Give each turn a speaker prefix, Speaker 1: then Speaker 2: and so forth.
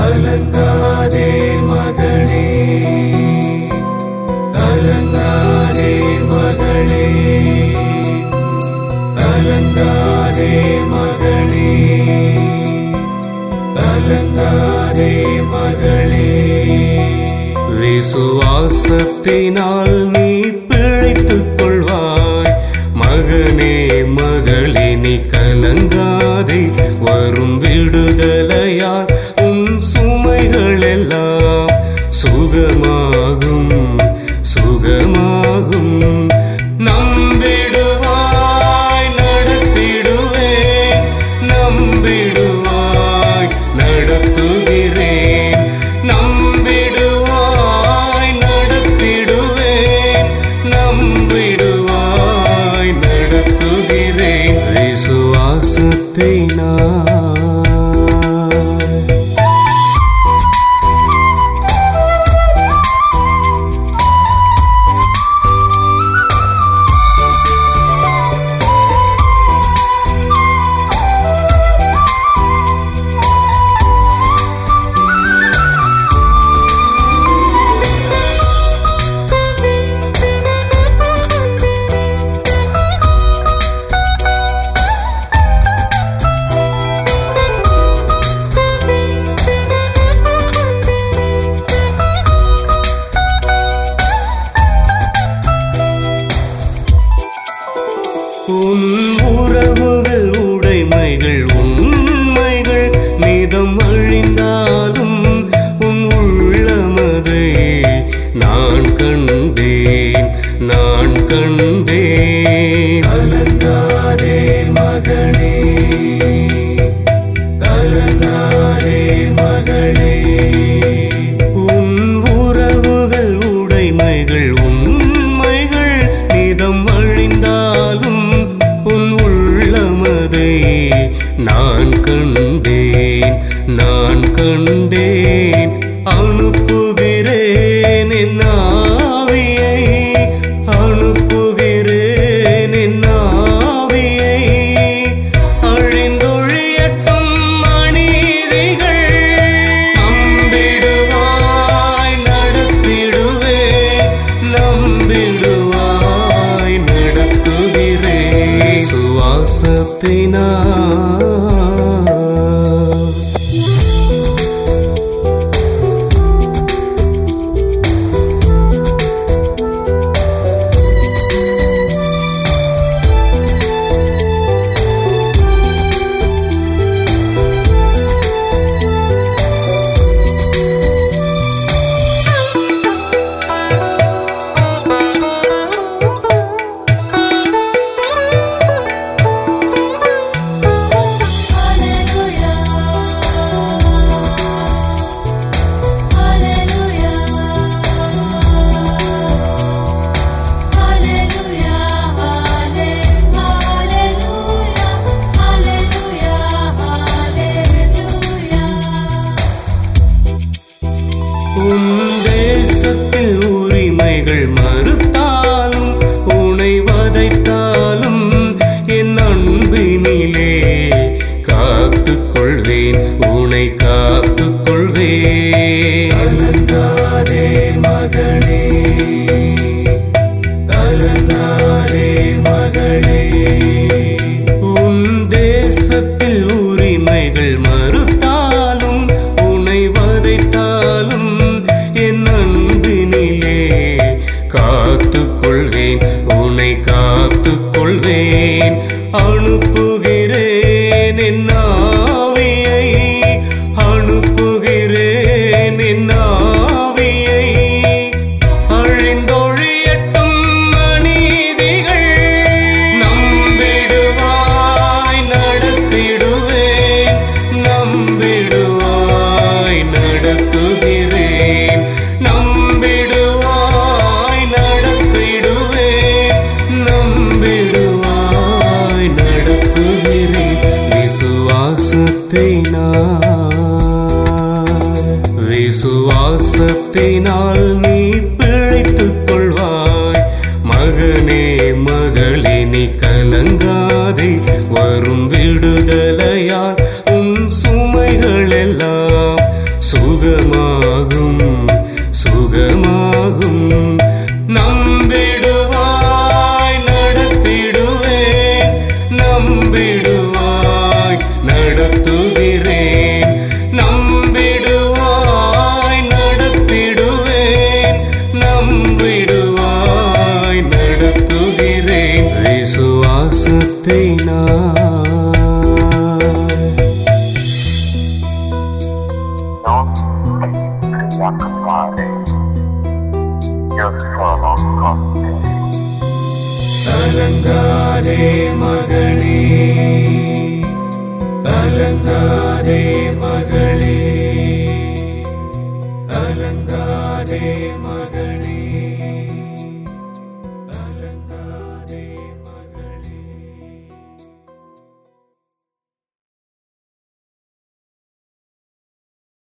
Speaker 1: கலங்காதே மகளே கலங்காதே மகளே கலங்காதே மகளே கலங்காதே மகளே விசுவாசத்தினால் நீ பிழைத்துக் கொள்வாய் மகனே மகளே நீ கலங்காதே வரும் விடுதலையால் உன் சுமைகள் எல்லாம் சுகமாகும் சுகமாகும் நம்பிடுவாய் நடத்திடுவேன் நம்பிடுவாய் நடத்துகிறேன் நம்பிடுவாய் நடத்திடுவேன் நம்பிடுவாய் நடத்துகிறேன் விசுவாசத்தை நான் உன் உறவுகள் உடைமைகள் உண்மைகள் நிதம் அழிந்தாலும் உன் உள்ளமதை நான் கண்டேன் நான் கண்டேன் கலங்காதே மகளே கலங்காதே மகளே உன் உறவுகள் உடைமைகள் உண்மைகள் நிதம் அழிந்தாலும் உன் உள்ளமதை நான் கண்டேன் நான் கண்டேன் அனுப்புகிறேன் என் ஆவியை அனுப்புகிறேன் என் ஆவியை அழிந்தொழியட்டும் அநீதிகள் நம்பிடுவாய் நடத்திடுவேன் நம்பிடுவாய் நடத்துகிறேன் சுவாசத்தினால்
Speaker 2: Hallelujah. Hallelujah. Hallelujah. Hallelujah. Hallelujah. Hallelujah.
Speaker 1: உன் தேசத்தில் உரிமைகள் மறுத்தாலும் உனை வதைத்தாலும் என் அன்பினிலே காத்துக் கொள்வேன் உனை காத்துக் கொள்வேன் கலங்காதே மகளே கலங்காதே மகளே உன் தேசத்தில் உரிமைகள் மறுத்தாலும் உனை வதைத்தாலும் என் அன்பினிலே காத்துக் கொள்வேன் உனை காத்துக் கொள்வேன் அனுப்புகிறேன் என் ஆவியை அனுப்புகிறேன் என் ஆவியை அழிந்தொழியட்டும் அநீதிகள் நம்பிடுவாய் நடத்திடுவேன் நம்பிடுவாய் நடத்துகிறேன் நம்பிடுவாய் நடத்திடுவேன் நம்பிடுவாய் நடத்துகிறேன் விசுவாசத்தை நான் விசுவாசத்தினால் நீ பிழைத்துக் கொள்வாய் மகனே மகளே நீ கலங்காதே வரும் விடுதலையால் உன் சுமைகள் எல்லாம் சுகமாகும் சுகமாகும் நம்பிடுவாய் நடத்திடுவேன் நம்பிடுவாய் நடத்துகிறேன் நம்பிடுவாய் நடத்திடுவேன் நம்பிடுவாய் நடத்துகிறேன் விசுவாசத்தை நான்
Speaker 3: Non preoccupare, io sono con te.
Speaker 1: கலங்காதே மகளே கலங்காதே மகளே கலங்காதே மகளே